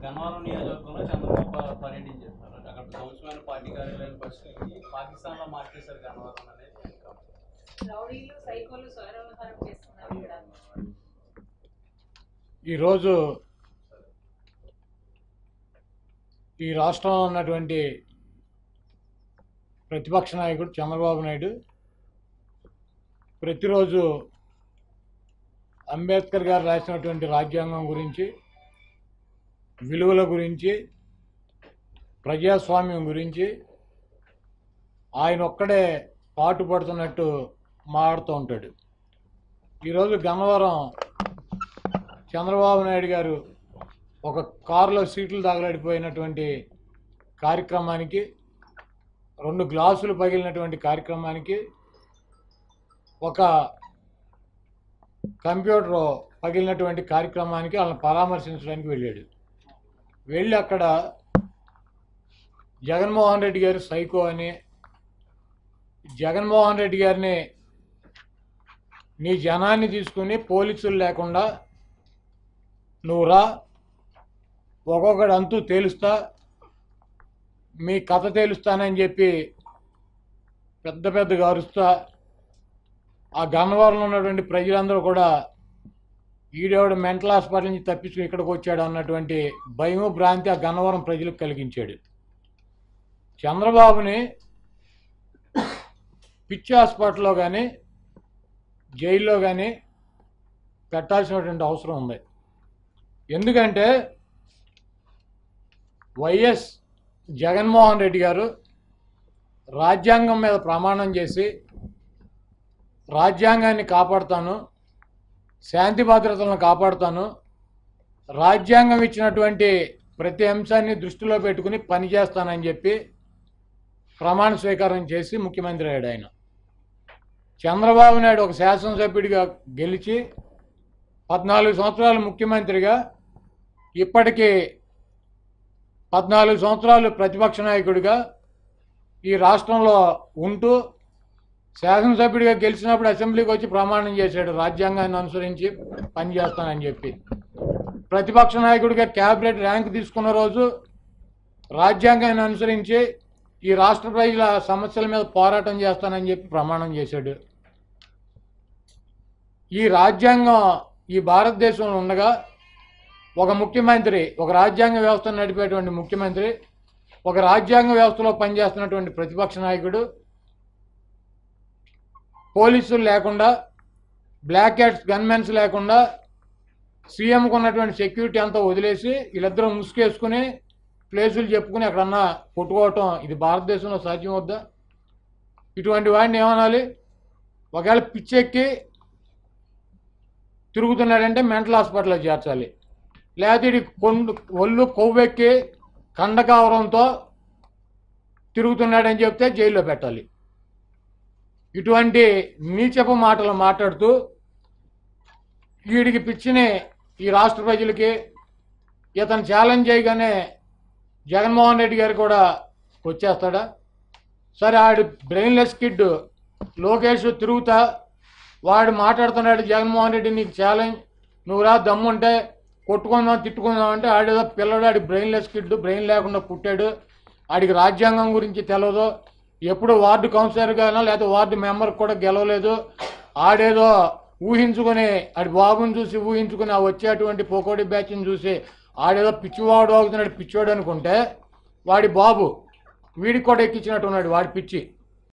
గన్నవరం నియోజకవర్గంలో చంద్రబాబు ప- పర్యటించారు అక్కడ ప్రభుత్వమైన పార్టీ కార్యాలయాన్ని పరిస్థితి పాకిస్తాన్లో మార్చేశారు గన్నవరం అనేది రౌడీలు సైకోలు స్వరవహారం చేస్తున్నారు ఇక్కడ ఈరోజు ఈ రాష్ట్రంలో ఉన్నటువంటి ప్రతిపక్ష నాయకుడు చంద్రబాబు నాయుడు ప్రతిరోజు అంబేద్కర్ గారు రాసినటువంటి రాజ్యాంగం గురించి విలువల గురించి ప్రజాస్వామ్యం గురించి ఆయన ఒక్కడే పాటుపడుతున్నట్టు మాట్లాడుతూ ఉంటాడు ఈరోజు గన్నవరం చంద్రబాబు నాయుడు గారు ఒక కారులో సీట్లు తగలడిపోయినటువంటి కార్యక్రమానికి రెండు గ్లాసులు పగిలినటువంటి కార్యక్రమానికి ఒక కంప్యూటర్ పగిలినటువంటి కార్యక్రమానికి వాళ్ళని పరామర్శించడానికి వెళ్ళాడు వెళ్ళి అక్కడ జగన్మోహన్ రెడ్డి గారు సైకో అని జగన్మోహన్ రెడ్డి గారిని నీ జనాన్ని తీసుకుని పోలీసులు లేకుండా నువ్వు రా ఒక్కొక్కడు అంతూ తేలుస్తా మీ కథ తేలుస్తానని చెప్పి పెద్ద పెద్దగా అరుస్తా ఆ గన్నవరంలో ఉన్నటువంటి ప్రజలందరూ కూడా ఈడేవాడు మెంటల్ హాస్పిటల్ నుంచి తప్పించుకుని ఇక్కడికి వచ్చాడు అన్నటువంటి భయము భ్రాంతి ఆ గన్నవరం ప్రజలకు కలిగించాడు చంద్రబాబుని పిచ్చి హాస్పిటల్లో కానీ జైల్లో కానీ పెట్టాల్సినటువంటి అవసరం ఉంది ఎందుకంటే వైఎస్ జగన్మోహన్ రెడ్డి గారు రాజ్యాంగం మీద ప్రమాణం చేసి రాజ్యాంగాన్ని కాపాడుతాను శాంతి భద్రతలను కాపాడుతాను రాజ్యాంగం ఇచ్చినటువంటి ప్రతి అంశాన్ని దృష్టిలో పెట్టుకుని పనిచేస్తానని చెప్పి ప్రమాణ స్వీకారం చేసి ముఖ్యమంత్రి అయ్యాడు ఆయన చంద్రబాబు నాయుడు ఒక శాసనసభ్యుడిగా గెలిచి పద్నాలుగు సంవత్సరాలు ముఖ్యమంత్రిగా ఇప్పటికీ పద్నాలుగు సంవత్సరాలు ప్రతిపక్ష నాయకుడిగా ఈ రాష్ట్రంలో ఉంటూ శాసనసభ్యుడిగా గెలిచినప్పుడు అసెంబ్లీకి వచ్చి ప్రమాణం చేశాడు రాజ్యాంగాన్ని అనుసరించి పనిచేస్తానని చెప్పి ప్రతిపక్ష నాయకుడిగా క్యాబినెట్ ర్యాంక్ తీసుకున్న రోజు రాజ్యాంగాన్ని అనుసరించి ఈ రాష్ట్ర ప్రజల సమస్యల మీద పోరాటం చేస్తానని చెప్పి ప్రమాణం చేశాడు ఈ రాజ్యాంగం ఈ భారతదేశంలో ఉండగా ఒక ముఖ్యమంత్రి ఒక రాజ్యాంగ వ్యవస్థను నడిపేటువంటి ముఖ్యమంత్రి ఒక రాజ్యాంగ వ్యవస్థలో పనిచేస్తున్నటువంటి ప్రతిపక్ష నాయకుడు పోలీసులు లేకుండా బ్లాక్ హ్యాట్స్ గన్మెన్స్ లేకుండా సీఎంకు ఉన్నటువంటి సెక్యూరిటీ అంతా వదిలేసి వీళ్ళిద్దరూ ముసుగేసుకుని ప్లేసులు చెప్పుకుని ఎక్కడన్నా కొట్టుకోవటం ఇది భారతదేశంలో సాధ్యం వద్దా ఇటువంటి వాడిని ఏమనాలి ఒకవేళ పిచ్చెక్కి తిరుగుతున్నాడంటే మెంటల్ హాస్పిటల్లో చేర్చాలి లేకపోతే ఇది కొండు ఒళ్ళు కొవ్వెక్కి కండకావరంతో తిరుగుతున్నాడని చెప్తే జైల్లో పెట్టాలి ఇటువంటి నీచపు మాటలు మాట్లాడుతూ వీడికి పిచ్చిని ఈ రాష్ట్ర ప్రజలకి ఇతను ఛాలెంజ్ చేయగానే జగన్మోహన్ రెడ్డి గారు కూడా వచ్చేస్తాడా సరే ఆడు బ్రెయిన్లెస్ కిడ్ లోకేష్ తిరుగుతా వాడు మాట్లాడుతున్నాడు జగన్మోహన్ రెడ్డి నీకు ఛాలెంజ్ నువ్వు రా దమ్ముంటే కొట్టుకుందాం తిట్టుకుందాం అంటే ఆడేదో పిల్లడు ఆడి బ్రెయిన్లెస్ కిడ్ బ్రెయిన్ లేకుండా పుట్టాడు ఆడికి రాజ్యాంగం గురించి తెలియదు ఎప్పుడు వార్డు కౌన్సిలర్గానో లేదా వార్డు మెంబర్ కూడా గెలవలేదు ఆడేదో ఊహించుకొని ఆడి బాబుని చూసి ఊహించుకుని ఆ వచ్చేటువంటి పోకోడి బ్యాచ్ని చూసి ఆడేదో పిచ్చివాడు అవుతున్నాడు పిచ్చివాడు అనుకుంటే వాడి బాబు వీడికి కూడా ఎక్కించినట్టు ఉన్నాడు వాడి పిచ్చి